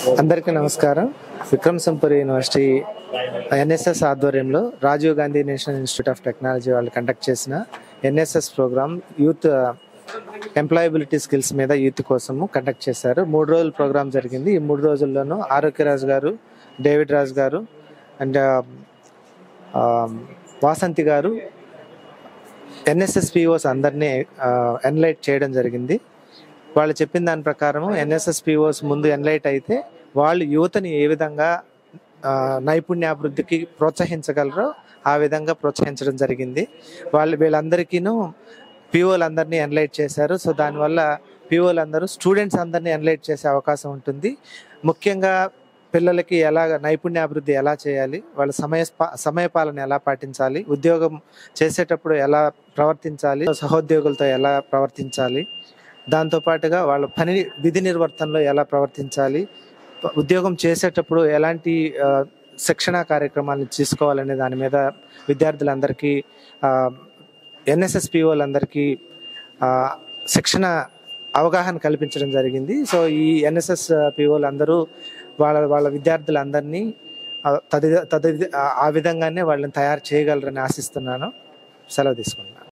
అందరికీ నమస్కారం Vikram సంపూర్ university NSS ఆధ్వర్యంలో Rajiv Gandhi national institute of technology వాళ్ళు కండక్ట్ చేసిన NSS program youth employability skills మీద యూత్ కోసము కండక్ట్ చేశారు మూడు రోజుల ప్రోగ్రామ్ జరిగింది ఈ మూడు రోజుల్లోనూ ఆరోగ్యరాజు గారు డేవిడ్ రాజు గారు అండ్ వాసంతి గారు ఎన్ఎస్ఎస్ పిఓస్ అందరినీ ఎన్లైట్ చేయడం జరిగింది వాళ్ళు చెప్పిన దాని ప్రకారం ఎన్ఎస్ఎస్ పిఓస్ ముందు ఎన్లైట్ అయితే వాళ్ళు యువతని ఏ విధంగా ఆ, నైపుణ్యాభివృద్ధికి ప్రోత్సహించగలరో ఆ విధంగా ప్రోత్సహించడం జరిగింది వాళ్ళు వీళ్ళందరికీను పిఓలందరినీ ఎన్లైట్ చేశారు సో దానివల్ల పిఓలందరూ స్టూడెంట్స్ అందరినీ ఎన్లైట్ చేసే అవకాశం ఉంటుంది ముఖ్యంగా పిల్లలకి ఎలా నైపుణ్యాభివృద్ధి ఎలా చేయాలి వాళ్ళ సమయ సమయపాలన ఎలా పాటించాలి ఉద్యోగం చేసేటప్పుడు ఎలా ప్రవర్తించాలి సహోద్యోగులతో ఎలా ప్రవర్తించాలి దాంతోపాటుగా వాళ్ళ పని విధి నిర్వర్తనలో ఎలా ప్రవర్తించాలి ప- ఉద్యోగం చేసేటప్పుడు ఎలాంటి ఆ, శిక్షణా కార్యక్రమాలను తీసుకోవాలనే దాని మీద విద్యార్థులందరికీ ఎన్ఎస్ఎస్ పిఓలందరికీ శిక్షణ అవగాహన కల్పించడం జరిగింది సో ఈ ఎన్ఎస్ఎస్ పిఓలు అందరూ వాళ్ళ వాళ్ళ విద్యార్థులందరినీ ఆ, తది తది ఆ విధంగానే వాళ్ళని తయారు చేయగలరని ఆశిస్తున్నాను సెలవు తీసుకున్నాను